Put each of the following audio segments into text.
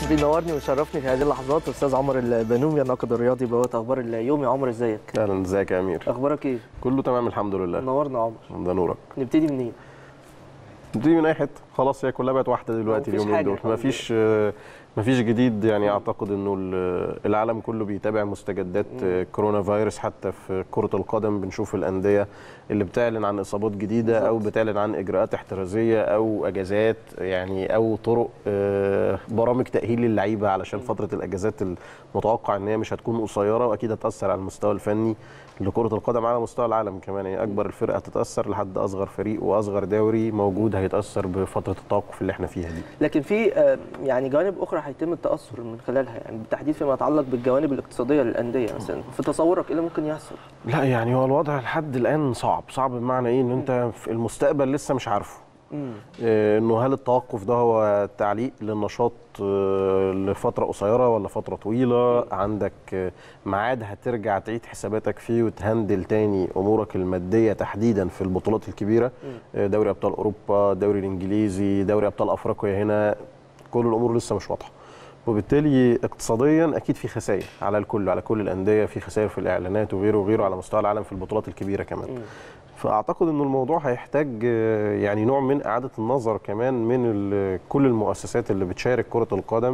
بينورني ويشرفني في هذه اللحظات استاذ عمر البنومي الناقد الرياضي بوابه اخبار اليوم يا عمر ازيك اهلا ازيك يا امير اخبارك ايه كله تمام الحمد لله نورنا يا عمر ده نورك نبتدي منين نبتدي من اي حته خلاص هي كلها بقت واحده دلوقتي مفيش اليومين حاجة دول الحمد مفيش آه، مفيش جديد يعني اعتقد انه ال- العالم كله بيتابع مستجدات آه، كورونا فيروس حتى في كره القدم بنشوف الانديه اللي بتعلن عن اصابات جديده او بالظبط. بتعلن عن اجراءات احترازيه او اجازات يعني او طرق آه، برامج تاهيل للعيبه علشان فتره الاجازات المتوقع ان هي مش هتكون قصيره واكيد هتاثر على المستوى الفني لكره القدم على مستوى العالم كمان يعني اكبر الفرق هتتاثر لحد اصغر فريق واصغر دوري موجود هيتاثر بفتره التوقف اللي احنا فيها دي لكن في آه، يعني جوانب اخرى هيتم التاثر من خلالها يعني بالتحديد فيما يتعلق بالجوانب الاقتصاديه للانديه مثلا في تصورك ايه اللي ممكن يحصل لا يعني هو الوضع لحد الان صعب صعب بمعنى ايه ان انت في المستقبل لسه مش عارفه مم. آه، انه هل التوقف ده هو تعليق للنشاط آه، لفتره قصيره ولا فتره طويله عندك آه، ميعاد هترجع تعيد حساباتك فيه وتهندل تاني امورك الماديه تحديدا في البطولات الكبيره آه، دوري ابطال اوروبا الدوري الانجليزي دوري ابطال افريقيا هنا كل الامور لسه مش واضحه وبالتالي اقتصاديا اكيد في خسائر على الكل على كل الانديه في خسائر في الاعلانات وغيره وغيره على مستوى العالم في البطولات الكبيره كمان مم. فاعتقد ان الموضوع هيحتاج آه، يعني نوع من اعاده النظر كمان من ال- كل المؤسسات اللي بتشارك كره القدم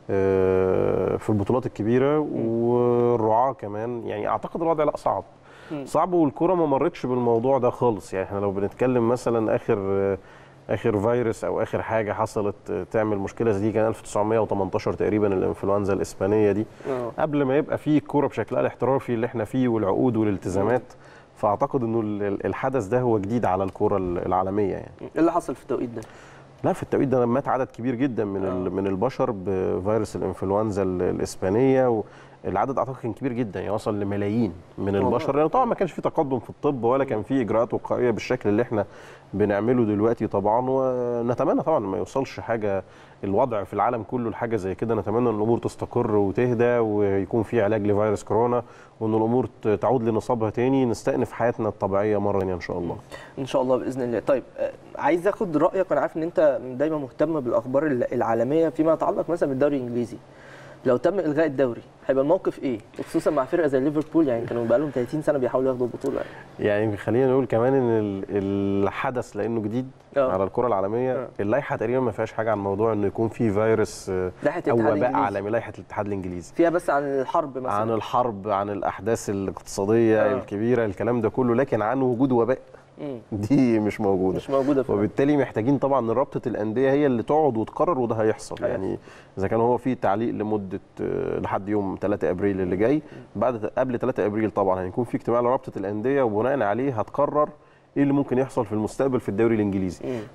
آه، في البطولات الكبيره والرعاه كمان يعني اعتقد الوضع لا صعب مم. صعب والكره ما مرتش بالموضوع ده خالص يعني احنا لو بنتكلم مثلا اخر آه، اخر فيروس او اخر حاجه حصلت آه، تعمل مشكله زي دي كان 1918 تقريبا الانفلونزا الاسبانيه دي آه. قبل ما يبقى فيه الكوره بشكلها الاحترافي اللي احنا فيه والعقود والالتزامات فاعتقد انه ال- ال- الحدث ده هو جديد على الكوره ال- العالميه يعني ايه اللي حصل في التوقيت ده لا في التوقيت ده مات عدد كبير جدا من ال- من البشر بفيروس الانفلونزا ال- الاسبانيه والعدد اعتقد كان كبير جدا يعني وصل لملايين من والله. البشر لان طبعا ما كانش في تقدم في الطب ولا كان في اجراءات وقائيه بالشكل اللي احنا بنعمله دلوقتي طبعا ونتمنى طبعا ما يوصلش حاجه الوضع في العالم كله لحاجه زي كده نتمنى ان الامور تستقر وتهدى ويكون في علاج لفيروس كورونا وان الامور ت- تعود لنصابها تاني نستأنف حياتنا الطبيعيه مره ثانيه ان شاء الله ان شاء الله باذن الله طيب آه، عايز اخد رايك انا عارف ان انت دايما مهتم بالاخبار ال- العالميه فيما يتعلق مثلا بالدوري الانجليزي لو تم الغاء الدوري هيبقى الموقف ايه وخصوصا مع فرقه زي ليفربول يعني كانوا بقالهم 30 سنه بيحاولوا ياخدوا البطوله يعني. يعني خلينا نقول كمان ان ال- الحدث لانه جديد آه. على الكره العالميه آه. اللائحه تقريبا ما فيهاش حاجه عن موضوع انه يكون في فيروس آه، لائحة او الاتحاد وباء الإنجليزي. عالمي لائحه الاتحاد الانجليزي فيها بس عن الحرب مثلا عن الحرب عن الاحداث الاقتصاديه آه. الكبيره الكلام ده كله لكن عن وجود وباء مم. دي مش موجوده مش موجوده في وبالتالي محتاجين طبعا ان رابطه الانديه هي اللي تقعد وتقرر وده هيحصل هيحصل. يعني اذا كان هو في تعليق لمده آه، لحد يوم 3 ابريل اللي جاي بعد قبل 3 ابريل طبعا هيكون في اجتماع لرابطه الانديه وبناء عليه هتقرر ايه اللي ممكن يحصل في المستقبل في الدوري الانجليزي مم.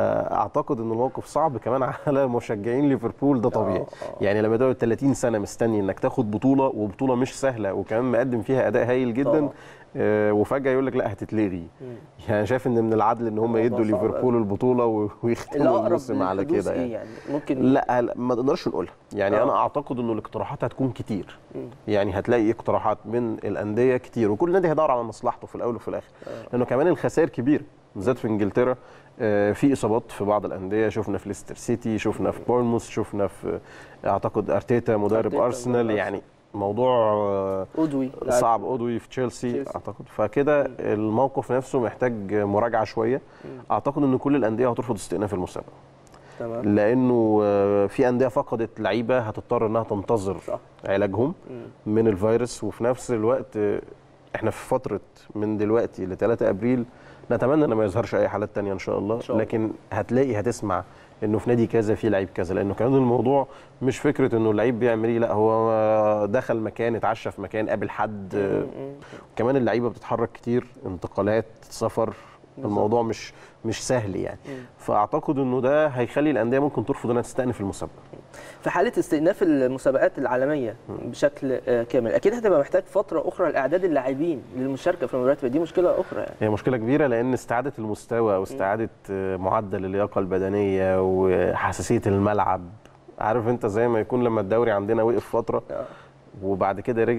فاعتقد ان الموقف صعب كمان على مشجعين ليفربول ده طبيعي آه، آه. يعني لما تقعد 30 سنه مستني انك تاخد بطوله وبطوله مش سهله وكمان مقدم فيها اداء هايل جدا طبعا. آه، وفجاه يقول لك لا هتتلغي مم. يعني شايف ان من العدل ان هم الموضوع يدوا صعب ليفربول البطوله و- اللي ويختموا اقرب الموسم على للحدوث كده ايه يعني يعني ممكن لا لا، ما نقدرش نقولها يعني آه. انا اعتقد انه الاقتراحات هتكون كتير مم. يعني هتلاقي اقتراحات من الانديه كتير وكل نادي هيدور على مصلحته في الاول وفي الاخر لانه كمان الخسائر كبيره بالذات في انجلترا آه، في اصابات في بعض الانديه شفنا في ليستر سيتي شفنا في بورنموث شفنا في اعتقد ارتيتا مدرب أرتيتا ارسنال مدرب يعني موضوع آه، ادوي لاعب صعب عضوي في تشيلسي تشيلسي. اعتقد فكده الموقف نفسه محتاج مراجعه شويه اعتقد ان كل الانديه هترفض استئناف المسابقه تمام لانه آه، في انديه فقدت لعيبه هتضطر انها تنتظر صح. علاجهم مم. من الفيروس وفي نفس الوقت آه، احنا في فتره من دلوقتي ل 3 ابريل نتمنى ان ما يظهرش اي حالات تانية ان شاء الله, إن شاء الله. لكن هتلاقي هتسمع انه في نادي كذا في لعيب كذا لانه كمان الموضوع مش فكره انه اللعيب بيعمل ايه لا هو دخل مكان اتعشى في مكان قابل حد آه، مم. كمان اللعيبه بتتحرك كتير انتقالات سفر الموضوع مش مش سهل يعني مم. فاعتقد انه ده هيخلي الانديه ممكن ترفض انها تستأنف المسابقه في حاله استئناف المسابقات العالميه بشكل آه، كامل اكيد هتبقى محتاج فتره اخرى لاعداد اللاعبين للمشاركه في المباريات دي مشكله اخرى يعني هي مشكله كبيره لان استعاده المستوى او استعاده آه، معدل اللياقه البدنيه وحساسيه الملعب عارف انت زي ما يكون لما الدوري عندنا وقف فتره آه. وبعد كده رجع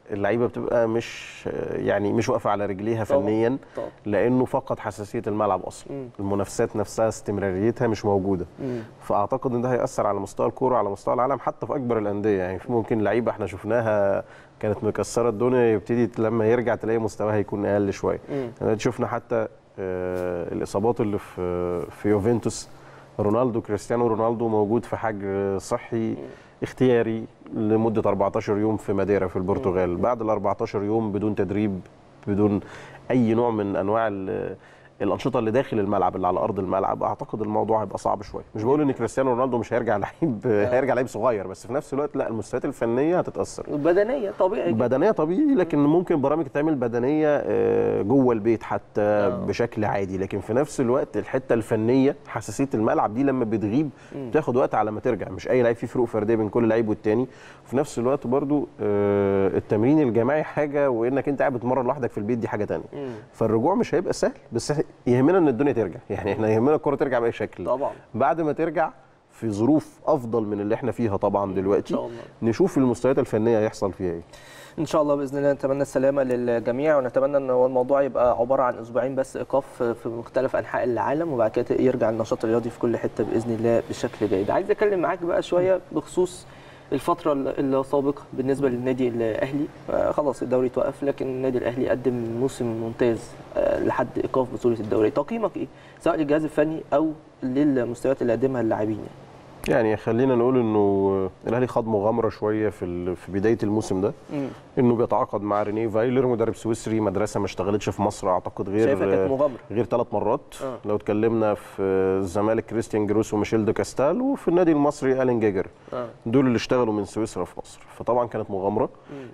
اللعيبه بتبقى مش يعني مش واقفه على رجليها طبعاً. فنيا طبعا لانه فقد حساسيه الملعب اصلا مم. المنافسات نفسها استمراريتها مش موجوده مم. فاعتقد ان ده هياثر على مستوى الكوره على مستوى العالم حتى في اكبر الانديه يعني في ممكن لعيبه احنا شفناها كانت مكسره الدنيا يبتدي لما يرجع تلاقي مستواها يكون اقل شويه مم. يعني شفنا حتى آه، الاصابات اللي في في يوفنتوس رونالدو كريستيانو رونالدو موجود في حجر صحي اختياري لمده 14 يوم في ماديرا في البرتغال بعد ال 14 يوم بدون تدريب بدون اي نوع من انواع ال- الانشطه اللي داخل الملعب اللي على ارض الملعب اعتقد الموضوع هيبقى صعب شويه مش بقول ان كريستيانو رونالدو مش هيرجع لعيب هيرجع لعيب صغير بس في نفس الوقت لا المستويات الفنيه هتتاثر بدنيه طبيعي جدا. بدنيه طبيعي لكن ممكن برامج تعمل بدنيه آه، جوه البيت حتى آه. بشكل عادي لكن في نفس الوقت الحته الفنيه حساسيه الملعب دي لما بتغيب بتاخد وقت على ما ترجع مش اي لعيب فيه فروق فرديه بين كل لعيب والتاني في نفس الوقت برضو آه، التمرين الجماعي حاجه وانك انت قاعد بتتمرن لوحدك في البيت دي حاجه تانية مم. فالرجوع مش هيبقى سهل بس يهمنا ان الدنيا ترجع يعني احنا يهمنا الكره ترجع باي شكل طبعا بعد ما ترجع في ظروف افضل من اللي احنا فيها طبعا دلوقتي إن شاء الله. نشوف المستويات الفنيه هيحصل فيها ايه ان شاء الله باذن الله نتمنى السلامه للجميع ونتمنى ان هو الموضوع يبقى عباره عن اسبوعين بس ايقاف في مختلف انحاء العالم وبعد كده يرجع النشاط الرياضي في كل حته باذن الله بشكل جيد عايز اتكلم معاك بقى شويه بخصوص الفترة السابقة بالنسبة للنادي الأهلي آه، خلاص الدوري توقف لكن النادي الأهلي قدم موسم ممتاز آه، لحد إيقاف بطولة الدوري تقييمك إيه؟ سواء للجهاز الفني أو للمستويات اللي قدمها اللاعبين يعني. يعني خلينا نقول انه الاهلي خد مغامره شويه في ال- في بدايه الموسم ده مم. انه بيتعاقد مع رينيه فايلر مدرب سويسري مدرسه ما اشتغلتش في مصر اعتقد غير شايفها كانت مغامرة غير ثلاث مرات آه. لو اتكلمنا في الزمالك كريستيان جروس وميشيل دو كاستال وفي النادي المصري الين جيجر آه. دول اللي اشتغلوا من سويسرا في مصر فطبعا كانت مغامره مم.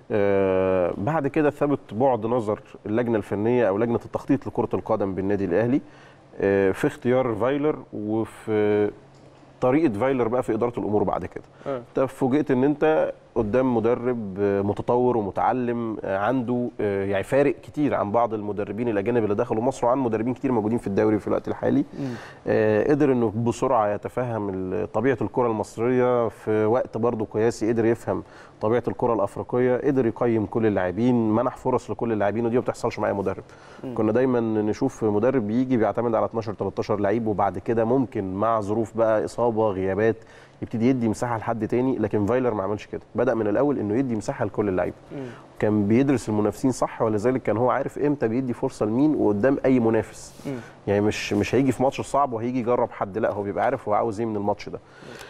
آه بعد كده ثبت بعد نظر اللجنه الفنيه او لجنه التخطيط لكره القدم بالنادي الاهلي آه في اختيار فايلر وفي طريقه فايلر بقى في اداره الامور بعد كده آه. انت فوجئت ان انت قدام مدرب آه، متطور ومتعلم آه، عنده آه، يعني فارق كتير عن بعض المدربين الاجانب اللي دخلوا مصر وعن مدربين كتير موجودين في الدوري في الوقت الحالي مم. آه، قدر انه بسرعه يتفهم ال- طبيعه الكره المصريه في وقت برضه قياسي قدر يفهم طبيعه الكره الافريقيه قدر يقيم كل اللاعبين منح فرص لكل اللاعبين ودي ما بتحصلش مع اي مدرب مم. كنا دايما نشوف مدرب بيجي بيعتمد على 12 13 لعيب وبعد كده ممكن مع ظروف بقى اصابه غيابات يبتدي يدي مساحه لحد تاني لكن فايلر ما عملش كده بدا من الاول انه يدي مساحه لكل اللعيبه مم. كان بيدرس المنافسين صح ولذلك كان هو عارف امتى بيدي فرصه لمين وقدام اي منافس مم. يعني مش مش هيجي في ماتش صعب وهيجي يجرب حد لا هو بيبقى عارف هو عاوز ايه من الماتش ده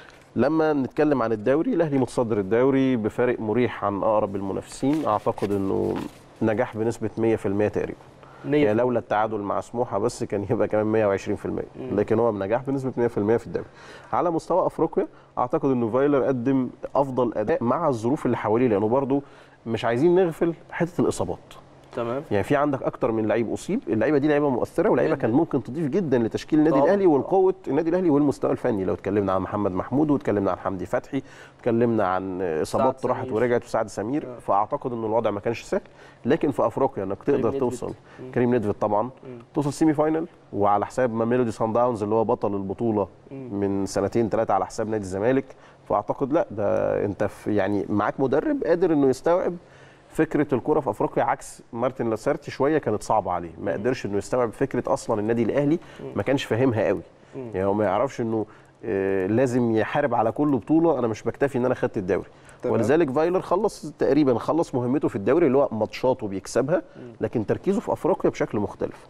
لما نتكلم عن الدوري الاهلي متصدر الدوري بفارق مريح عن اقرب المنافسين اعتقد انه نجاح بنسبه 100% تقريبا مية يعني لولا التعادل مع سموحه بس كان يبقى كمان 120% لكن هو بنجاح بنسبه 100% في الدوري على مستوى افريقيا اعتقد انه فايلر قدم افضل اداء مع الظروف اللي حواليه لانه برضه مش عايزين نغفل حته الاصابات تمام يعني في عندك اكتر من لعيب اصيب اللعيبه دي لعيبه مؤثره ولعيبه جداً. كان ممكن تضيف جدا لتشكيل النادي طبعاً. الاهلي والقوه النادي الاهلي والمستوى الفني لو اتكلمنا عن محمد محمود واتكلمنا عن حمدي فتحي اتكلمنا عن اصابات سعد راحت سمير. ورجعت وسعد سمير آه. فاعتقد ان الوضع ما كانش سهل لكن في افريقيا انك كريم تقدر نيدفيد. توصل مم. كريم نيدفيد طبعا مم. توصل سيمي فاينل وعلى حساب ما ميلودي سان داونز اللي هو بطل البطوله مم. من سنتين ثلاثه على حساب نادي الزمالك فاعتقد لا ده انت في يعني معاك مدرب قادر انه يستوعب فكره الكره في افريقيا عكس مارتن لاسارتي شويه كانت صعبه عليه ما قدرش انه يستوعب فكره اصلا النادي الاهلي ما كانش فاهمها قوي مم. يعني هو ما يعرفش انه آه، لازم يحارب على كل بطوله انا مش بكتفي ان انا خدت الدوري تمام. ولذلك فايلر خلص تقريبا خلص مهمته في الدوري اللي هو ماتشاته بيكسبها لكن تركيزه في افريقيا بشكل مختلف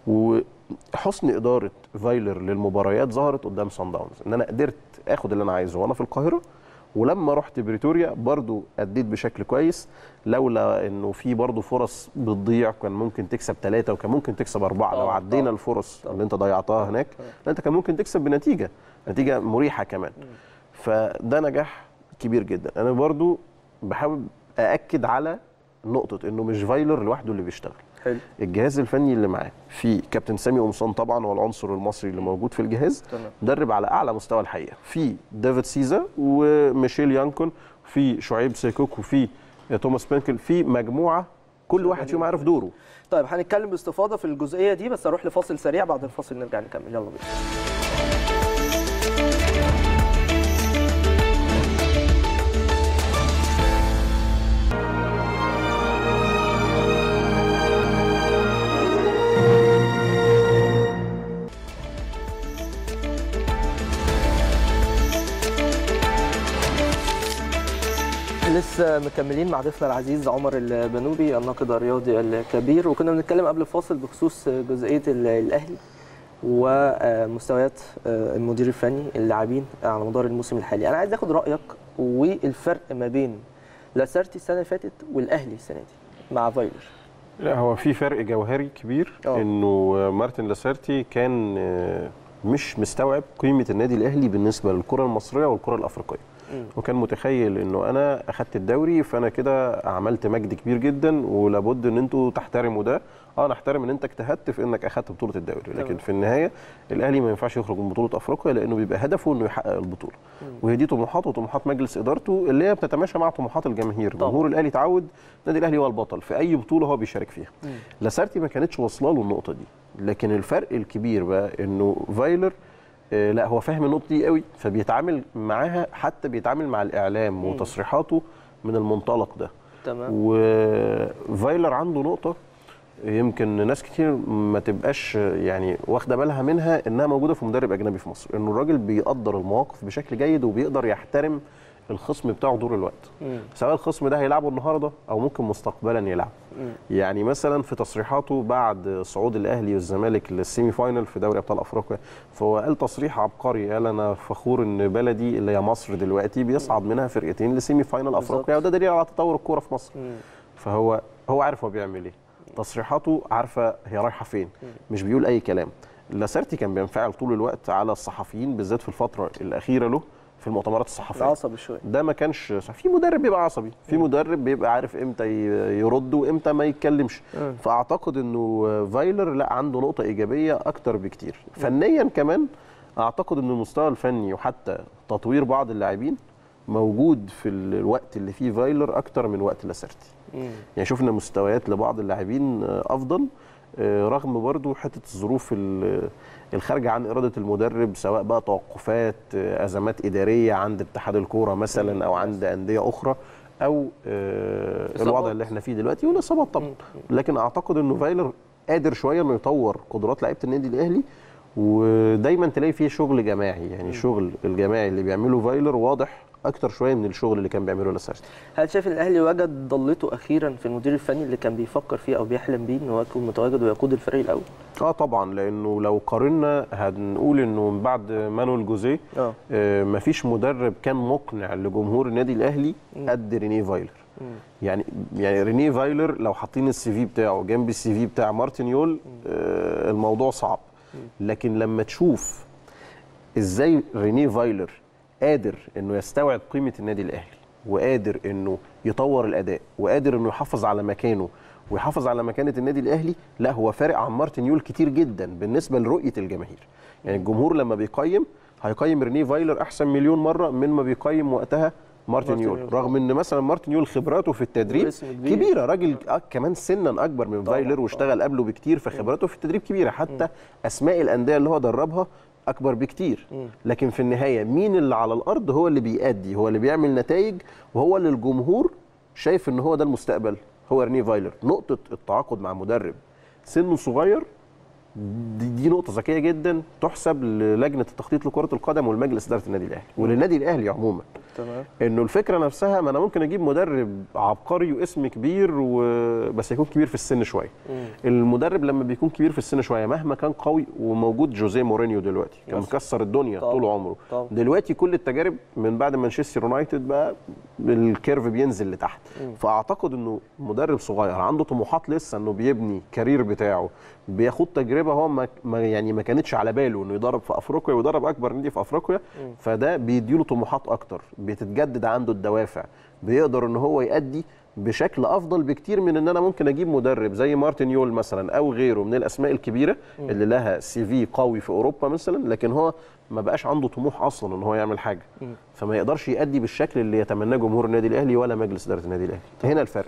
وحسن اداره فايلر للمباريات ظهرت قدام سان داونز ان انا قدرت اخد اللي انا عايزه وانا في القاهره ولما رحت بريتوريا برضو اديت بشكل كويس لولا انه في برضو فرص بتضيع كان ممكن تكسب ثلاثه وكان ممكن تكسب اربعه لو طبعاً، عدينا طبعاً. الفرص طبعاً. اللي انت ضيعتها هناك لا انت كان ممكن تكسب بنتيجه نتيجه مريحه كمان فده نجاح كبير جدا انا برضو بحاول ااكد على نقطه انه مش فايلر لوحده اللي بيشتغل حلو الجهاز الفني اللي معاه في كابتن سامي قمصان طبعا هو العنصر المصري اللي موجود في الجهاز تمام. مدرب على اعلى مستوى الحقيقه في ديفيد سيزا وميشيل يانكون في شعيب سيكوك وفي توماس بينكل في مجموعه كل واحد فيهم عارف دوره طيب هنتكلم باستفاضه في الجزئيه دي بس اروح لفاصل سريع بعد الفاصل نرجع نكمل يلا بينا لسه مكملين مع ضيفنا العزيز عمر البنوبي الناقد الرياضي الكبير وكنا بنتكلم قبل الفاصل بخصوص جزئيه ال- الاهلي ومستويات المدير الفني اللاعبين على مدار الموسم الحالي انا عايز اخد رايك والفرق ما بين لاسارتي السنه اللي فاتت والاهلي السنه دي مع فايلر لا هو في فرق جوهري كبير أه. انه مارتن لاسارتي كان آه، مش مستوعب قيمه النادي الاهلي بالنسبه للكره المصريه والكره الافريقيه مم. وكان متخيل انه انا اخدت الدوري فانا كده عملت مجد كبير جدا ولابد ان انتوا تحترموا ده اه نحترم ان انت اجتهدت في انك اخدت بطوله الدوري لكن تمام. في النهايه الاهلي ما ينفعش يخرج من بطوله افريقيا لانه بيبقى هدفه انه يحقق البطوله مم. وهي دي طموحاته وطموحات مجلس ادارته اللي هي بتتماشى مع طموحات الجماهير طبعا. جمهور الاهلي اتعود النادي الاهلي هو البطل في اي بطوله هو بيشارك فيها مم. لاسارتي ما كانتش واصله له النقطه دي لكن الفرق الكبير بقى انه فايلر آه، لا هو فاهم النقطه دي قوي فبيتعامل معاها حتى بيتعامل مع الاعلام مم. وتصريحاته من المنطلق ده تمام وفايلر عنده نقطه يمكن ناس كتير ما تبقاش يعني واخده بالها منها انها موجوده في مدرب اجنبي في مصر انه الراجل بيقدر المواقف بشكل جيد وبيقدر يحترم الخصم بتاعه طول الوقت مم. سواء الخصم ده هيلعبه النهارده او ممكن مستقبلا يلعب مم. يعني مثلا في تصريحاته بعد صعود الاهلي والزمالك للسيمي فاينل في دوري ابطال افريقيا فهو قال تصريح عبقري قال انا فخور ان بلدي اللي هي مصر دلوقتي بيصعد منها فرقتين لسيمي فاينل بالظبط. افريقيا وده دليل على تطور الكوره في مصر مم. فهو هو عارف هو بيعمل ايه تصريحاته عارفه هي رايحه فين مش بيقول اي كلام لاسارتي كان بينفعل طول الوقت على الصحفيين بالذات في الفتره الاخيره له في المؤتمرات الصحفيه عصبي شويه ده ما كانش صح. في مدرب بيبقى عصبي في مدرب بيبقى عارف امتى ي- يرد وامتى ما يتكلمش مم. فاعتقد انه فايلر لا عنده نقطه ايجابيه اكتر بكتير فنيا كمان اعتقد ان المستوى الفني وحتى تطوير بعض اللاعبين موجود في الوقت اللي فيه فايلر اكتر من وقت لاسارتي مم. يعني شفنا مستويات لبعض اللاعبين آه، افضل آه، رغم برضو حته الظروف ال- الخارجه عن اراده المدرب سواء بقى توقفات آه، ازمات اداريه عند اتحاد الكوره مثلا او عند انديه اخرى او آه، إصابات. الوضع اللي احنا فيه دلوقتي والاصابات طبعا مم. لكن اعتقد انه فايلر قادر شويه انه يطور قدرات لعيبه النادي الاهلي ودايما تلاقي فيه شغل جماعي يعني الشغل الجماعي اللي بيعمله فايلر واضح اكتر شويه من الشغل اللي كان بيعمله لاسارتي هل شايف ان الاهلي وجد ضلته اخيرا في المدير الفني اللي كان بيفكر فيه او بيحلم بيه ان هو يكون متواجد ويقود الفريق الاول؟ اه طبعا لانه لو قارنا هنقول انه من بعد مانويل جوزيه اه آه مفيش مدرب كان مقنع لجمهور النادي الاهلي مم. قد رينيه فايلر مم. يعني يعني رينيه فايلر لو حاطين السي في بتاعه جنب السي في بتاع مارتن يول آه الموضوع صعب لكن لما تشوف ازاي رينيه فايلر قادر انه يستوعب قيمه النادي الاهلي وقادر انه يطور الاداء وقادر انه يحافظ على مكانه ويحافظ على مكانه النادي الاهلي لا هو فارق عن مارتن يول كتير جدا بالنسبه لرؤيه الجماهير يعني الجمهور لما بيقيم هيقيم رينيه فايلر احسن مليون مره من ما بيقيم وقتها مارتن مارتن يول يول. رغم ان مثلا مارتن يول خبراته في التدريب واسم كبير. كبيره راجل آه كمان سنا اكبر من طبعاً، فايلر واشتغل قبله بكتير فخبراته في التدريب كبيره حتى اسماء الانديه اللي هو دربها اكبر بكتير مم. لكن في النهايه مين اللي على الارض هو اللي بيأدي هو اللي بيعمل نتائج وهو اللي الجمهور شايف ان هو ده المستقبل هو رينيه فايلر نقطه التعاقد مع مدرب سنه صغير دي, دي نقطه ذكيه جدا تحسب للجنه التخطيط لكره القدم والمجلس اداره النادي الاهلي وللنادي الاهلي عموما تمام انه الفكره نفسها ما انا ممكن اجيب مدرب عبقري واسم كبير و... بس يكون كبير في السن شويه مم. المدرب لما بيكون كبير في السن شويه مهما كان قوي وموجود جوزيه مورينيو دلوقتي كان يس. مكسر الدنيا طبعا. طول عمره طبعا. دلوقتي كل التجارب من بعد مانشستر يونايتد بقى الكيرف بينزل لتحت مم. فاعتقد انه مدرب صغير عنده طموحات لسه انه بيبني كارير بتاعه بياخد تجربه هو ما ما- يعني ما كانتش على باله انه يدرب في افريقيا ويدرب اكبر نادي في افريقيا فده بيديله طموحات اكتر بتتجدد عنده الدوافع بيقدر ان هو يأدي بشكل افضل بكتير من ان انا ممكن اجيب مدرب زي مارتن يول مثلا او غيره من الاسماء الكبيره اللي لها سي في قوي في اوروبا مثلا لكن هو ما بقاش عنده طموح اصلا ان هو يعمل حاجه فما يقدرش يأدي بالشكل اللي يتمناه جمهور النادي الاهلي ولا مجلس اداره النادي الاهلي هنا الفرق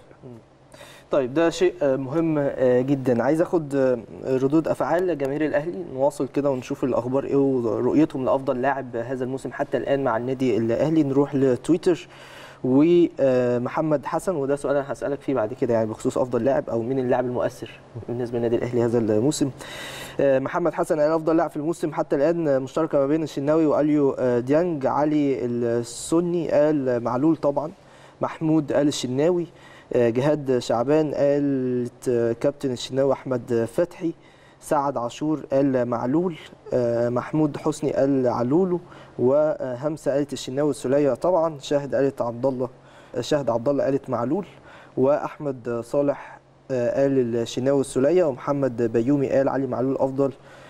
طيب ده شيء آه، مهم آه، جدا عايز اخد آه، ردود افعال جماهير الاهلي نواصل كده ونشوف الاخبار ايه ورؤيتهم لافضل لاعب هذا الموسم حتى الان مع النادي الاهلي نروح لتويتر ومحمد حسن وده سؤال انا هسالك فيه بعد كده يعني بخصوص افضل لاعب او مين اللاعب المؤثر بالنسبه للنادي الاهلي هذا الموسم آه، محمد حسن قال افضل لاعب في الموسم حتى الان آه، مشتركه ما بين الشناوي واليو آه، ديانج علي السني قال معلول طبعا محمود قال الشناوي آه، جهاد شعبان قالت آه، كابتن الشناوي احمد فتحي سعد عاشور قال معلول آه، محمود حسني قال علولو وهمسه قالت الشناوي السوليه طبعا شاهد قالت عبد الله شاهد عبد الله قالت معلول واحمد صالح آه، قال الشناوي السوليه ومحمد بيومي قال علي معلول افضل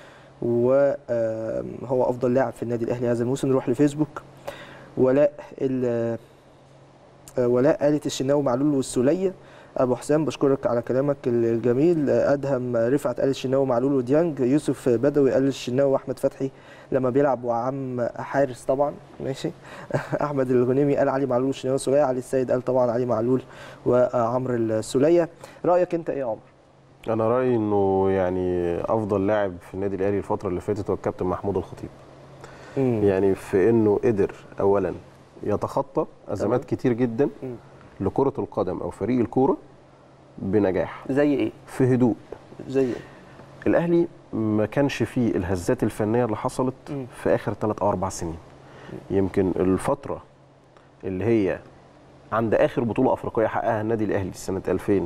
وهو افضل لاعب في النادي الاهلي هذا الموسم نروح لفيسبوك ولاء ال- آه، ولاء قالت الشناوي معلول والسوليه ابو حسام بشكرك على كلامك الجميل آه، ادهم رفعت قال الشناوي معلول وديانج يوسف بدوي قال الشناوي واحمد فتحي لما بيلعب وعم حارس طبعا ماشي احمد الغنيمي قال علي معلول والشناوي السوليه علي السيد قال طبعا علي معلول وعمرو السوليه رايك انت ايه يا عمر انا رايي انه يعني افضل لاعب في النادي الاهلي الفتره اللي فاتت هو الكابتن محمود الخطيب يعني في انه قدر اولا يتخطى ازمات تمام. كتير جدا مم. لكره القدم او فريق الكوره بنجاح زي ايه في هدوء زي ايه الاهلي ما كانش فيه الهزات الفنيه اللي حصلت مم. في اخر ثلاث او اربع سنين يمكن الفتره اللي هي عند اخر بطوله افريقيه حققها النادي الاهلي سنه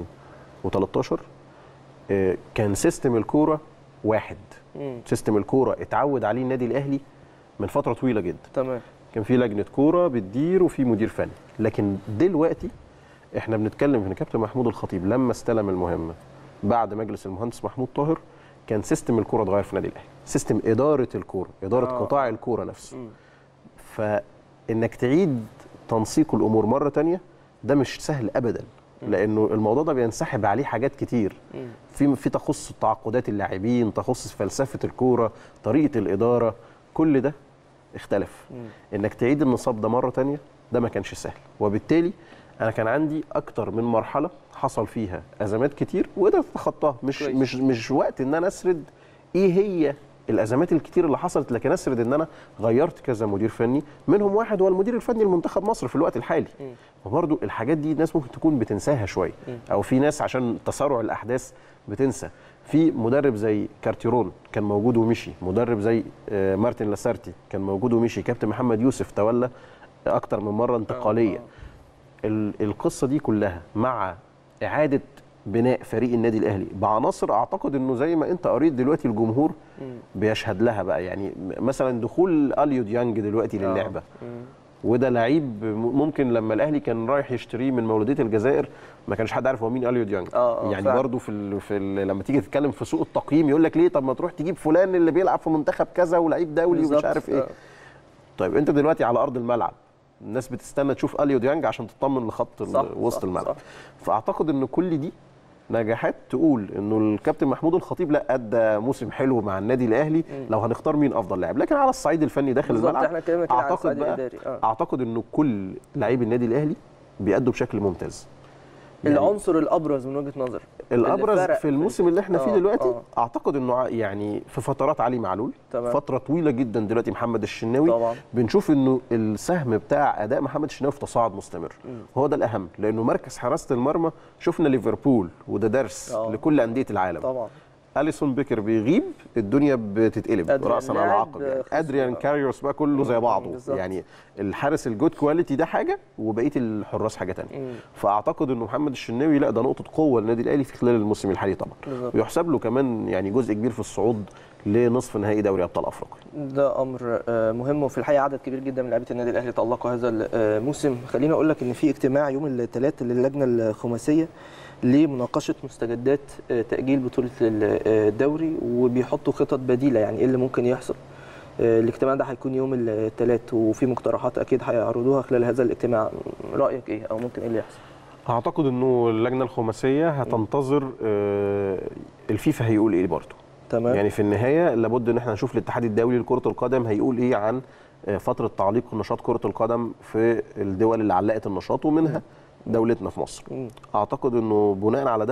2013 آه، كان سيستم الكوره واحد مم. سيستم الكوره اتعود عليه النادي الاهلي من فتره طويله جدا تمام كان في لجنه كوره بتدير وفي مدير فني لكن دلوقتي احنا بنتكلم ان كابتن محمود الخطيب لما استلم المهمه بعد مجلس المهندس محمود طاهر كان سيستم الكوره اتغير في النادي الاهلي سيستم اداره الكوره اداره آه. قطاع الكوره نفسه مم. فانك تعيد تنسيق الامور مره تانية ده مش سهل ابدا لانه الموضوع ده بينسحب عليه حاجات كتير مم. في في تخص تعاقدات اللاعبين تخص فلسفه الكوره طريقه الاداره كل ده اختلف مم. انك تعيد النصاب ده مره تانية ده ما كانش سهل وبالتالي انا كان عندي اكتر من مرحله حصل فيها ازمات كتير وقدرت اتخطاها مش كويس. مش مش وقت ان انا اسرد ايه هي الازمات الكتير اللي حصلت لكن اسرد ان انا غيرت كذا مدير فني منهم واحد هو المدير الفني لمنتخب مصر في الوقت الحالي مم. وبرضو الحاجات دي الناس ممكن تكون بتنساها شويه مم. او في ناس عشان تسارع الاحداث بتنسى في مدرب زي كارتيرون كان موجود ومشي مدرب زي آه، مارتن لاسارتي كان موجود ومشي كابتن محمد يوسف تولى اكتر من مره انتقاليه آه. ال- القصه دي كلها مع اعاده بناء فريق النادي الاهلي بعناصر اعتقد انه زي ما انت قريت دلوقتي الجمهور مم. بيشهد لها بقى يعني م- مثلا دخول اليو ديانج دلوقتي آه. للعبه مم. وده لعيب م- ممكن لما الاهلي كان رايح يشتريه من مولوديه الجزائر ما كانش حد عارف هو مين اليو ديانج آه، آه، يعني فعلا. برضو في ال في ال لما تيجي تتكلم في سوق التقييم يقول لك ليه طب ما تروح تجيب فلان اللي بيلعب في منتخب كذا ولعيب دولي ومش بالظبط. عارف ايه آه. طيب انت دلوقتي على ارض الملعب الناس بتستنى تشوف اليو ديانج عشان تطمن لخط ال- صح، وسط صح، الملعب صح. فاعتقد ان كل دي نجاحات تقول انه الكابتن محمود الخطيب لا ادى موسم حلو مع النادي الاهلي لو هنختار مين افضل لاعب لكن على الصعيد الفني داخل بالظبط، الملعب احنا اتكلمنا كده على اعتقد الصعيد بقى الإداري، آه. اعتقد انه كل لعيب النادي الاهلي بيأدوا بشكل ممتاز يعني العنصر الابرز من وجهه نظرك الابرز اللي فرق في الموسم اللي احنا فيه آه، دلوقتي آه. اعتقد انه ع- يعني في فترات علي معلول تمام. فتره طويله جدا دلوقتي محمد الشناوي طبعا. بنشوف انه السهم بتاع اداء محمد الشناوي في تصاعد مستمر هو ده الاهم لانه مركز حراسه المرمى شفنا ليفربول وده درس آه. لكل انديه العالم طبعا اليسون بيكر بيغيب الدنيا بتتقلب أدريان راسا على لاعب عقب يعني خسر. ادريان كاريوس بقى كله زي بعضه بالظبط. يعني الحارس الجود كواليتي ده حاجه وبقيه الحراس حاجه تانية مم. فاعتقد انه محمد الشناوي لا ده نقطه قوه للنادي الاهلي في خلال الموسم الحالي طبعا بالظبط. ويحسب له كمان يعني جزء كبير في الصعود لنصف نهائي دوري ابطال افريقيا ده امر آه، مهم وفي الحقيقه عدد كبير جدا من لعيبه النادي الاهلي تالقوا هذا الموسم خليني اقول لك ان في اجتماع يوم الثلاث للجنه الخماسيه لمناقشه مستجدات آه، تاجيل بطوله الدوري وبيحطوا خطط بديله يعني ايه اللي ممكن يحصل آه، الاجتماع ده هيكون يوم الثلاث وفي مقترحات اكيد هيعرضوها خلال هذا الاجتماع رايك ايه او ممكن ايه اللي يحصل اعتقد انه اللجنه الخماسيه هتنتظر آه، الفيفا هيقول ايه برضه تمام يعني في النهايه لابد ان احنا نشوف الاتحاد الدولي لكره القدم هيقول ايه عن آه، فتره تعليق نشاط كره القدم في الدول اللي علقت النشاط ومنها دولتنا في مصر مم. اعتقد انه بناء على ده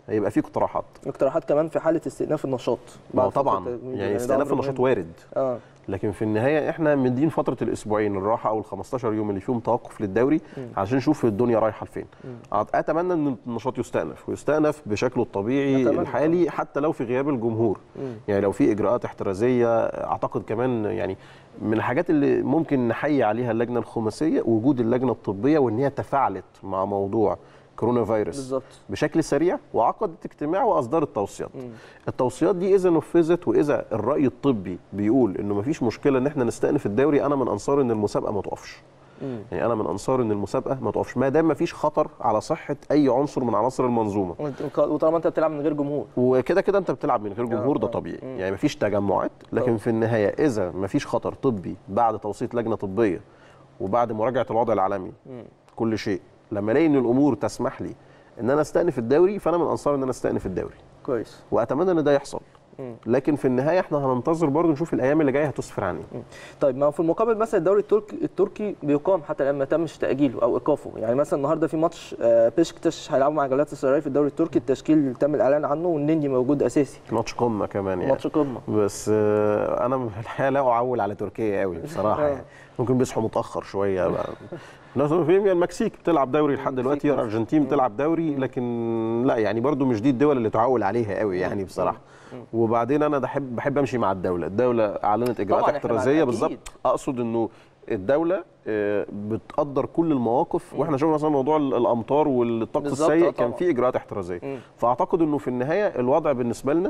هيبقى في اقتراحات اقتراحات كمان في حاله استئناف النشاط ما هو بعد فترة طبعا التجميد. يعني ده استئناف أمر النشاط مهم. وارد اه لكن في النهايه احنا مدين فتره الاسبوعين الراحه او ال 15 يوم اللي فيهم توقف للدوري عشان نشوف الدنيا رايحه لفين أت- اتمنى ان النشاط يستأنف ويستأنف بشكله الطبيعي أتمنى الحالي حتى لو في غياب الجمهور يعني لو في اجراءات احترازيه اعتقد كمان يعني من الحاجات اللي ممكن نحيي عليها اللجنه الخماسيه وجود اللجنه الطبيه وان هي تفاعلت مع موضوع كورونا فيروس بالظبط بشكل سريع وعقدت اجتماع واصدرت توصيات. التوصيات دي اذا نفذت واذا الراي الطبي بيقول انه مفيش مشكله ان احنا نستأنف الدوري انا من انصار ان المسابقه ما تقفش. مم. يعني انا من انصار ان المسابقه ما تقفش ما دام مفيش خطر على صحه اي عنصر من عناصر المنظومه. وأنت- وطالما انت بتلعب من غير جمهور وكده كده انت بتلعب من غير جمهور ده آه. طبيعي مم. يعني مفيش تجمعات لكن طبعا. في النهايه اذا مفيش خطر طبي بعد توصيه لجنه طبيه وبعد مراجعه الوضع العالمي مم. كل شيء لما الاقي ان الامور تسمح لي ان انا استأنف الدوري فانا من انصار ان انا استأنف الدوري كويس واتمنى ان ده يحصل مم. لكن في النهايه احنا هننتظر برضه نشوف الايام اللي جايه هتسفر عن ايه طيب ما هو في المقابل مثلا الدوري التركي التركي بيقام حتى الان ما تمش تاجيله او ايقافه يعني مثلا النهارده في ماتش آه، بيشكتاش هيلعبوا مع جلاتا سراي في الدوري التركي التشكيل اللي تم الاعلان عنه والنني موجود اساسي ماتش قمه كمان يعني ماتش قمه بس آه، انا في الحقيقه لا اعول على تركيا قوي بصراحه آه. يعني ممكن بيصحوا متاخر شويه بقى الناس في يعني المكسيك بتلعب دوري لحد دلوقتي المكسيك. الارجنتين بتلعب دوري لكن لا يعني برضو مش دي الدول اللي تعول عليها قوي يعني بصراحه وبعدين انا بحب بحب امشي مع الدوله الدوله اعلنت اجراءات طبعاً إحنا مع- احترازيه أكيد. بالظبط اقصد انه الدوله آه، بتقدر كل المواقف واحنا شفنا مثلا موضوع ال- الامطار والطقس بالظبط، السيء آه كان طبعاً. في اجراءات احترازيه مم. فاعتقد انه في النهايه الوضع بالنسبه لنا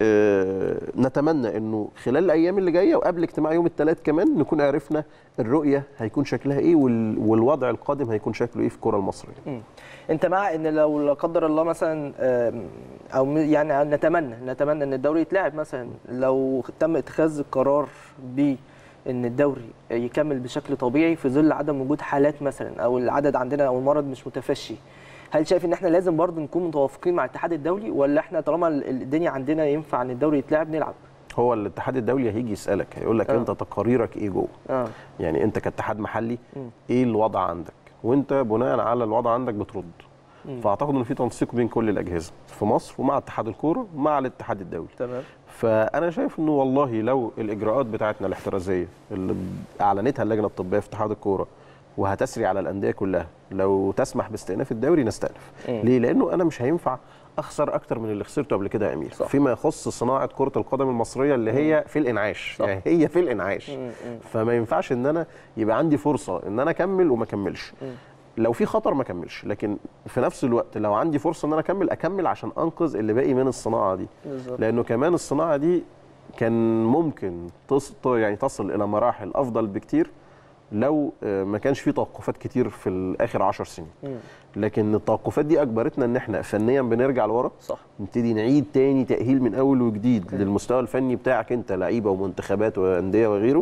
آه، نتمنى انه خلال الايام اللي جايه وقبل اجتماع يوم الثلاث كمان نكون عرفنا الرؤيه هيكون شكلها ايه وال- والوضع القادم هيكون شكله ايه في الكره المصريه مم. انت مع ان لو لا قدر الله مثلا آم، او م- يعني نتمنى نتمنى ان الدوري يتلعب مثلا لو تم اتخاذ القرار ب ان الدوري يكمل بشكل طبيعي في ظل عدم وجود حالات مثلا او العدد عندنا او المرض مش متفشي هل شايف ان احنا لازم برضه نكون متوافقين مع الاتحاد الدولي ولا احنا طالما ال- الدنيا عندنا ينفع ان الدوري يتلعب نلعب هو الاتحاد الدولي هيجي يسالك هيقول لك آه. انت تقاريرك ايه جوه اه يعني انت كاتحاد محلي مم. ايه الوضع عندك وانت بناء على الوضع عندك بترد مم. فاعتقد ان في تنسيق بين كل الاجهزه في مصر ومع اتحاد الكوره ومع الاتحاد الدولي تمام فانا شايف انه والله لو الاجراءات بتاعتنا الاحترازيه اللي اعلنتها اللجنه الطبيه في اتحاد الكوره وهتسري على الانديه كلها لو تسمح باستئناف الدوري نستأنف مم. ليه لانه انا مش هينفع اخسر اكتر من اللي خسرته قبل كده يا امير صح. فيما يخص صناعه كره القدم المصريه اللي هي في الانعاش صح. يعني هي في الانعاش مم. مم. فما ينفعش ان انا يبقى عندي فرصه ان انا اكمل وما اكملش مم. لو في خطر ما اكملش لكن في نفس الوقت لو عندي فرصه ان انا اكمل اكمل عشان انقذ اللي باقي من الصناعه دي بالظبط لانه كمان الصناعه دي كان ممكن تص... يعني تصل الى مراحل افضل بكتير لو آه، ما كانش في توقفات كتير في الاخر عشر سنين مم. لكن التوقفات دي اجبرتنا ان احنا فنيا بنرجع لورا صح نبتدي نعيد تاني تاهيل من اول وجديد للمستوى الفني بتاعك انت لعيبه ومنتخبات وانديه وغيره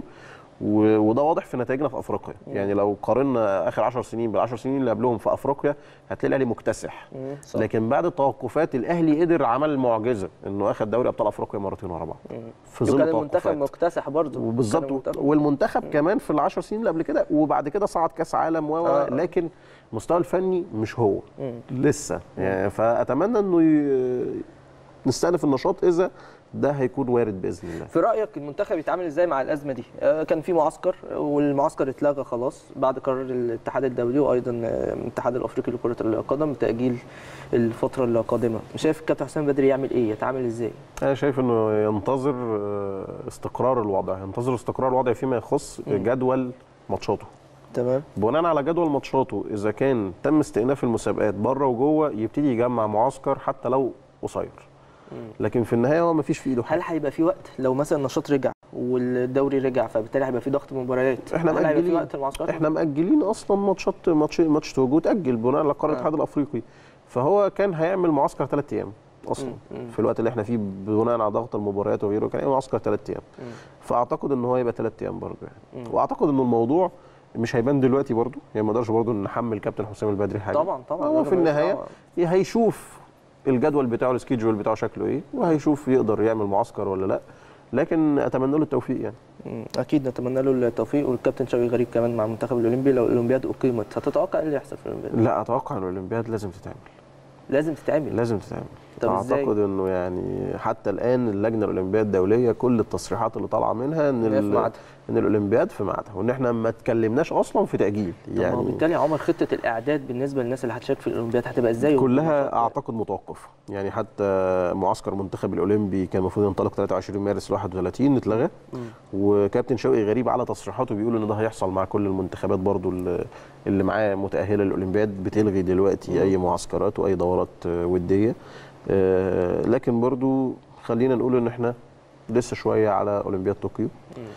و- وده واضح في نتائجنا في افريقيا يعني لو قارنا اخر 10 سنين بال10 سنين اللي قبلهم في افريقيا هتلاقي الاهلي مكتسح مم. صح لكن بعد التوقفات الاهلي قدر عمل معجزه انه اخذ دوري ابطال افريقيا مرتين ورا بعض في ظل وكان المنتخب توقفات مكتسح برضه وبالظبط والمنتخب كمان في العشر سنين اللي قبل كده وبعد كده صعد كاس عالم و آه. لكن المستوى الفني مش هو مم. لسه يعني فاتمنى انه ي- نستأنف النشاط اذا ده هيكون وارد باذن الله في رايك المنتخب يتعامل ازاي مع الازمه دي آه، كان في معسكر والمعسكر اتلغى خلاص بعد قرار الاتحاد الدولي وايضا آه، الاتحاد الافريقي لكره القدم بتاجيل الفتره القادمه شايف الكابتن حسام بدري يعمل ايه يتعامل ازاي انا شايف انه ينتظر آه، استقرار الوضع ينتظر استقرار الوضع فيما يخص جدول ماتشاته تمام بناء على جدول ماتشاته اذا كان تم استئناف المسابقات بره وجوه يبتدي يجمع معسكر حتى لو قصير لكن في النهايه هو مفيش في ايده هل حاجه هيبقى في وقت لو مثلا النشاط رجع والدوري رجع فبالتالي هيبقى في ضغط مباريات احنا هل هيبقى في مأجلين وقت المعسكرات احنا مأجلين اصلا ماتشات ماتش ماتش توجو اتأجل بناء على قرار آه. الاتحاد الافريقي فهو كان هيعمل معسكر ثلاث ايام اصلا مم. مم. في الوقت اللي احنا فيه بناء على ضغط المباريات وغيره كان هيعمل معسكر ثلاث ايام مم. فاعتقد ان هو يبقى ثلاث ايام برضه يعني مم. واعتقد ان الموضوع مش هيبان دلوقتي برضه يعني ما نقدرش برضه نحمل كابتن حسام البدري حاجه طبعا طبعا هو في لازم النهايه يطلع- هيشوف الجدول بتاعه السكيدجول بتاعه شكله ايه وهيشوف يقدر يعمل معسكر ولا لا لكن اتمنى له التوفيق يعني مم. اكيد نتمنى له التوفيق والكابتن شوقي غريب كمان مع المنتخب الاولمبي لو الاولمبياد اقيمت هتتوقع ايه اللي يحصل في الاولمبياد لا اتوقع ان الاولمبياد لازم تتعمل لازم تتعمل لازم تتعمل طب ازاي اعتقد انه يعني حتى الان اللجنه الاولمبيه الدوليه كل التصريحات اللي طالعه منها ان إن هي في ال- ميعادها. ان الاولمبياد في ميعادها وان احنا ما اتكلمناش اصلا في تاجيل طب ما هو يعني بالتالي يا عمر خطه الاعداد بالنسبه للناس اللي هتشارك في الاولمبياد هتبقى ازاي كلها اعتقد متوقفه يعني حتى معسكر المنتخب الاولمبي كان المفروض ينطلق 23 مارس 31 اتلغى وكابتن شوقي غريب على تصريحاته بيقول ان ده هيحصل مع كل المنتخبات برضو اللي- اللي معاه متاهله للاولمبياد بتلغي دلوقتي اي معسكرات واي دورات آه، وديه آه، لكن برضو خلينا نقول ان احنا لسه شويه على اولمبياد طوكيو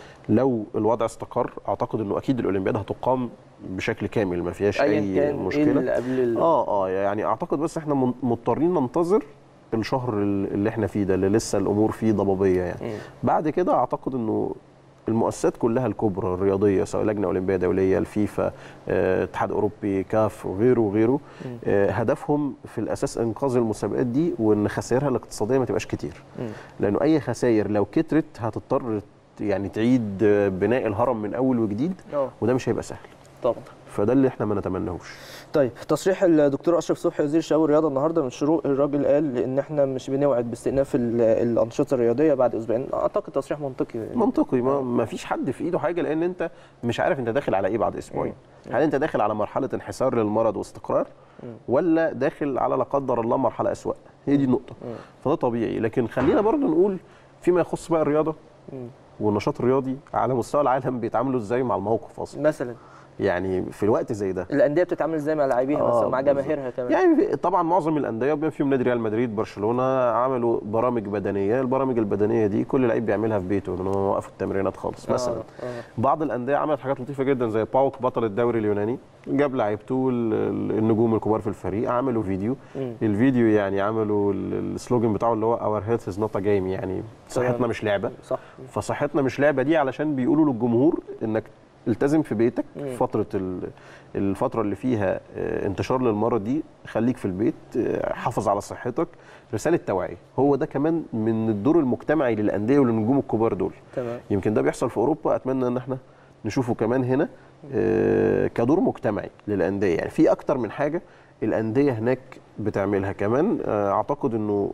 لو الوضع استقر اعتقد انه اكيد الاولمبياد هتقام بشكل كامل ما فيهاش ايا اي كان مشكله ايه اللي قبل ال... اه اه يعني اعتقد بس احنا من- مضطرين ننتظر الشهر ال- اللي احنا فيه ده اللي لسه الامور فيه ضبابيه يعني مم. بعد كده اعتقد انه المؤسسات كلها الكبرى الرياضيه سواء لجنه اولمبيه دوليه الفيفا آه، اتحاد اوروبي كاف وغيره وغيره آه، هدفهم في الاساس انقاذ المسابقات دي وان خسائرها الاقتصاديه ما تبقاش كتير مم. لانه اي خسائر لو كترت هتضطر يعني تعيد آه، بناء الهرم من اول وجديد اه وده مش هيبقى سهل طبعا فده اللي احنا ما نتمناهوش طيب تصريح الدكتور اشرف صبحي وزير الشباب والرياضه النهارده من الشروق الراجل قال ان احنا مش بنوعد باستئناف ال- الانشطه الرياضيه بعد اسبوعين اعتقد تصريح منطقي منطقي ما, ما فيش حد في ايده حاجه لان انت مش عارف انت داخل على ايه بعد اسبوعين هل انت داخل على مرحله انحسار للمرض واستقرار ولا داخل على لا قدر الله مرحله اسوا هي دي النقطه فده طبيعي لكن خلينا برضو نقول فيما يخص بقى الرياضه والنشاط الرياضي على مستوى العالم بيتعاملوا ازاي مع الموقف اصلا مثلا يعني في الوقت زي ده الانديه بتتعامل ازاي مع لاعبيها آه، مثلا مع بالظبط. جماهيرها كمان يعني في- طبعا معظم الانديه بما فيهم نادي ريال مدريد برشلونه عملوا برامج بدنيه البرامج البدنيه دي كل لعيب بيعملها في بيته انه وقفوا التمرينات خالص مثلا آه، آه. بعض الانديه عملت حاجات لطيفه جدا زي باوك بطل الدوري اليوناني جاب لعيبته وال- ال- النجوم الكبار في الفريق عملوا فيديو مم. الفيديو يعني عملوا ال- السلوجن بتاعه اللي هو اور هيلث از نوت ا جيم يعني صحتنا تمام. مش لعبه صح فصحتنا مش لعبه دي علشان بيقولوا للجمهور انك التزم في بيتك مم. في فتره ال- الفتره اللي فيها آه، انتشار للمرض دي خليك في البيت آه، حافظ على صحتك رساله توعيه هو ده كمان من الدور المجتمعي للانديه وللنجوم الكبار دول تمام يمكن ده بيحصل في اوروبا اتمنى ان احنا نشوفه كمان هنا آه، كدور مجتمعي للانديه يعني في اكتر من حاجه الانديه هناك بتعملها كمان آه، اعتقد انه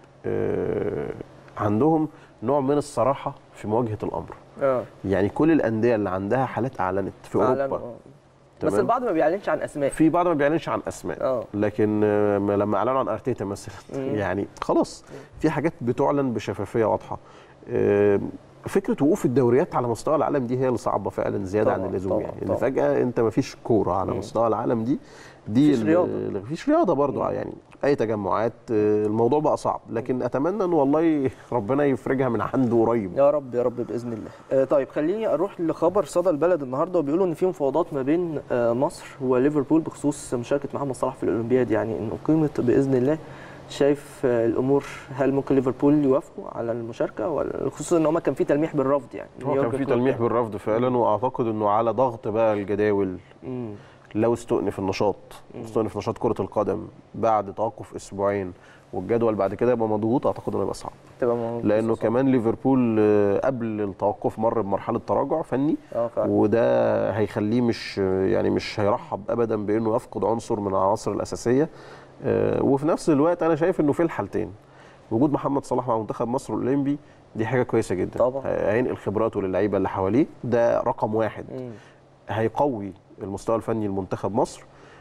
آه، عندهم نوع من الصراحه في مواجهه الامر اه يعني كل الانديه اللي عندها حالات اعلنت في أعلن- اوروبا آه. بس تمام؟ البعض ما بيعلنش عن اسماء في بعض ما بيعلنش عن اسماء اه لكن آه، لما اعلنوا عن ارتيتا مثلا مم. يعني خلاص في حاجات بتعلن بشفافيه واضحه آه، فكره وقوف الدوريات على مستوى العالم دي هي اللي صعبه فعلا زياده طبعاً، عن اللزوم طبعاً، يعني ان طبعاً. فجاه انت ما فيش كوره على مم. مستوى العالم دي دي مفيش ال- رياضة. ال- مفيش رياضه برضو يعني اي تجمعات آه، الموضوع بقى صعب لكن اتمنى ان والله ربنا يفرجها من عنده قريب يا رب يا رب باذن الله آه طيب خليني اروح لخبر صدى البلد النهارده وبيقولوا ان في مفاوضات ما بين آه مصر وليفربول بخصوص مشاركه محمد صلاح في الاولمبياد يعني ان اقيمت باذن الله شايف آه الامور هل ممكن ليفربول يوافقوا على المشاركه ولا خصوصا ان هم كان في تلميح بالرفض يعني هو كان في تلميح بالرفض فعلا واعتقد انه على ضغط بقى الجداول مم. لو استؤنف النشاط استؤنف نشاط كرة القدم بعد توقف اسبوعين والجدول بعد كده يبقى مضغوط اعتقد انه يبقى صعب تبقى موجود. لانه صح. كمان ليفربول آه، قبل التوقف مر بمرحله تراجع فني اه فعلا وده هيخليه مش يعني مش هيرحب ابدا بانه يفقد عنصر من العناصر الاساسيه آه، وفي نفس الوقت انا شايف انه في الحالتين وجود محمد صلاح مع منتخب مصر الاولمبي دي حاجه كويسه جدا طبعا. هينقل خبراته للعيبه اللي حواليه ده رقم واحد مم. هيقوي المستوى الفني لمنتخب مصر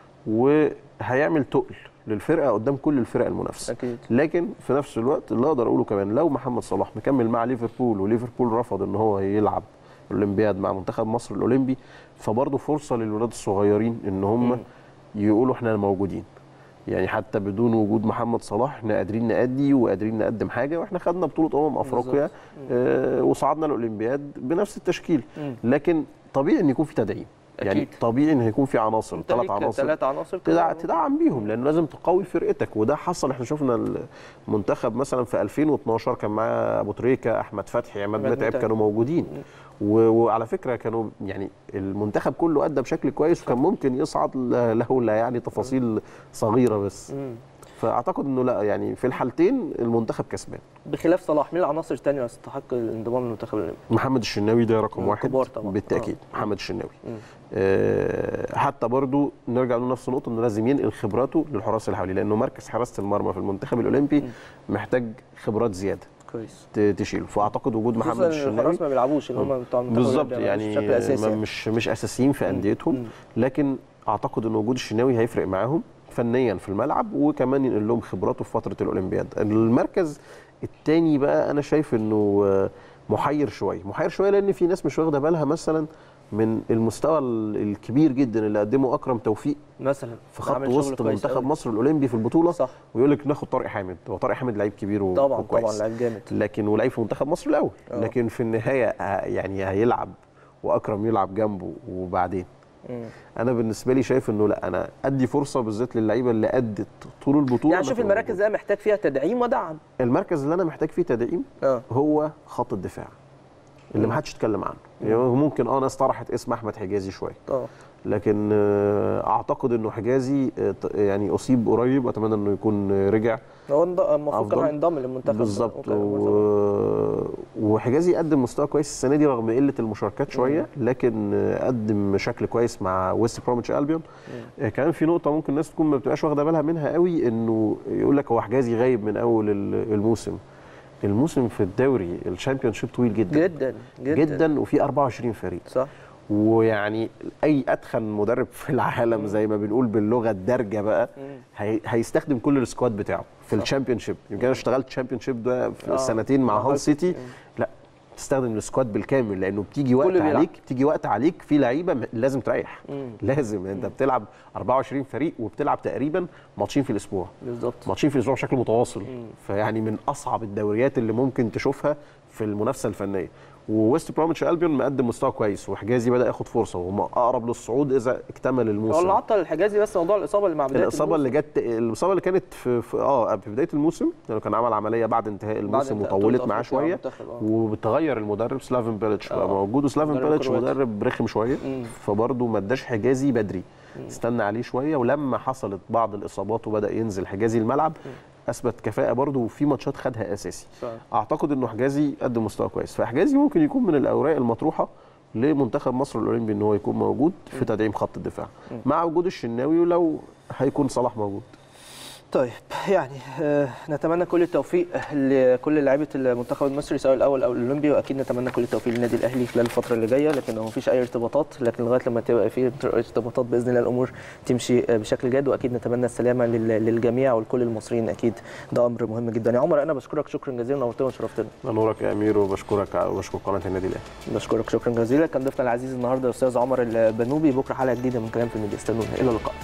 وهيعمل تقل للفرقه قدام كل الفرق المنافسه اكيد لكن في نفس الوقت اللي اقدر اقوله كمان لو محمد صلاح مكمل مع ليفربول وليفربول رفض ان هو يلعب الاولمبياد مع منتخب مصر الاولمبي فبرضه فرصه للولاد الصغيرين ان هم مم. يقولوا احنا موجودين يعني حتى بدون وجود محمد صلاح احنا قادرين نأدي وقادرين نقدم حاجه واحنا خدنا بطوله امم افريقيا بالظبط. آه وصعدنا الاولمبياد بنفس التشكيل مم. لكن طبيعي ان يكون في تدعيم يعني أكيد. طبيعي ان هيكون في عناصر انت ثلاث ليك عناصر ثلاث عناصر تدع... كده. تدعم بيهم لانه لازم تقوي فرقتك وده حصل احنا شفنا المنتخب مثلا في 2012 كان معاه ابو تريكه احمد فتحي عماد عماد متعب متعب. كانوا موجودين و... وعلى فكره كانوا يعني المنتخب كله ادى بشكل كويس وكان ممكن يصعد ل- له لا يعني تفاصيل صغيره بس مم. فاعتقد انه لا يعني في الحالتين المنتخب كسبان بخلاف صلاح مين العناصر الثانيه اللي تستحق الانضمام للمنتخب الاولمبي محمد الشناوي ده رقم من واحد الكبار طبعاً. بالتاكيد آه. محمد الشناوي مم. آه، حتى برضو نرجع نقول نفس النقطه انه لازم ينقل خبراته للحراس اللي حواليه لانه مركز حراسه المرمى في المنتخب الاولمبي محتاج خبرات زياده كويس ت- تشيله فاعتقد وجود محمد خصوصاً إن الشناوي الحراس ما بيلعبوش اللي هم بتوع المنتخب بالظبط الأولمبي يعني بشكل اساسي ما- يعني. مش مش اساسيين في انديتهم مم. لكن اعتقد ان وجود الشناوي هيفرق معاهم فنيا في الملعب وكمان ينقل لهم خبراته في فتره الاولمبياد المركز الثاني بقى انا شايف انه آه، محير شويه محير شويه لان في ناس مش واخده بالها مثلا من المستوى ال- الكبير جدا اللي قدمه اكرم توفيق مثلا في خط عامل شغل وسط كويس منتخب أوي. مصر الاولمبي في البطوله صح ويقول لك ناخد طارق حامد هو طارق حامد لعيب كبير و- طبعا وكويس طبعا لعيب جامد لكن ولعيب في منتخب مصر الاول آه. لكن في النهايه ه- يعني هيلعب واكرم يلعب جنبه وبعدين مم. انا بالنسبه لي شايف انه لا انا ادي فرصه بالذات للعيبه اللي ادت طول البطوله يعني شوف لكن المراكز دي محتاج فيها تدعيم ودعم المركز اللي انا محتاج فيه تدعيم اه هو خط الدفاع اللي مم. ما حدش اتكلم عنه يعني ممكن اه ناس طرحت اسم احمد حجازي شويه اه لكن آه، اعتقد انه حجازي آه، ط- يعني اصيب قريب اتمنى انه يكون آه، رجع هو انض- المفروض كان أفضل. هينضم للمنتخب بالظبط وكان- و... وحجازي قدم مستوى كويس السنه دي رغم قله المشاركات شويه لكن آه، قدم شكل كويس مع ويست بروميتش البيون آه، كمان في نقطه ممكن الناس تكون ما بتبقاش واخده بالها منها قوي انه يقول لك هو حجازي غايب من اول ال- الموسم الموسم في الدوري الشامبيون شيب طويل جدا جدا جدا, جدا وفي 24 فريق صح ويعني اي اتخن مدرب في العالم زي ما بنقول باللغه الدارجه بقى مم. هي هيستخدم كل السكواد بتاعه في الشامبيون شيب يمكن انا اشتغلت شامبيون شيب ده في آه. سنتين مع مع هال هال سيتي سيتي. لا تستخدم السكواد بالكامل لانه بتيجي وقت بيلعب. عليك بتيجي وقت عليك في لعيبه م- لازم تريح مم. لازم انت بتلعب 24 فريق وبتلعب تقريبا ماتشين في الاسبوع بالظبط ماتشين في الاسبوع بشكل متواصل فيعني من اصعب الدوريات اللي ممكن تشوفها في المنافسه الفنيه وويست بروميتش البيون مقدم مستوى كويس وحجازي بدا ياخد فرصه وهم اقرب للصعود اذا اكتمل هو الموسم اللي عطل الحجازي بس موضوع الاصابه اللي مع بدايه الاصابه اللي جت الاصابه اللي كانت في, في اه في بدايه الموسم لانه كان عمل عمليه بعد انتهاء الموسم انتهاء وطولت بطولة معاه أفريقيا شويه المنتخب، آه. وبتغير المدرب سلافن بيلتش بقى آه. موجود وسلافن مدرب بيلتش كرواتي. مدرب رخم شويه مم. فبرضه ما اداش حجازي بدري استنى عليه شويه ولما حصلت بعض الاصابات وبدا ينزل حجازي الملعب اثبت كفاءه برضه وفي ماتشات خدها اساسي صح. اعتقد انه حجازي قدم مستوى كويس فحجازي ممكن يكون من الاوراق المطروحه لمنتخب مصر الاولمبي ان هو يكون موجود في تدعيم خط الدفاع مع وجود الشناوي ولو هيكون صلاح موجود طيب يعني آه، نتمنى كل التوفيق لكل لعيبه المنتخب المصري سواء الاول او الاولمبي واكيد نتمنى كل التوفيق للنادي الاهلي خلال الفتره اللي جايه لكن هو مفيش اي ارتباطات لكن لغايه لما تبقى في ارتباطات باذن الله الامور تمشي آه، بشكل جاد واكيد نتمنى السلامه لل- للجميع ولكل المصريين اكيد ده امر مهم جدا يا عمر انا بشكرك شكرا جزيلا نورتنا وشرفتنا نورك يا امير وبشكرك وبشكر قناه النادي الاهلي بشكرك شكرا جزيلا كان ضيفنا العزيز النهارده الاستاذ عمر البنوبي بكره حلقه جديده من كلام في الميديا استنونا الى اللقاء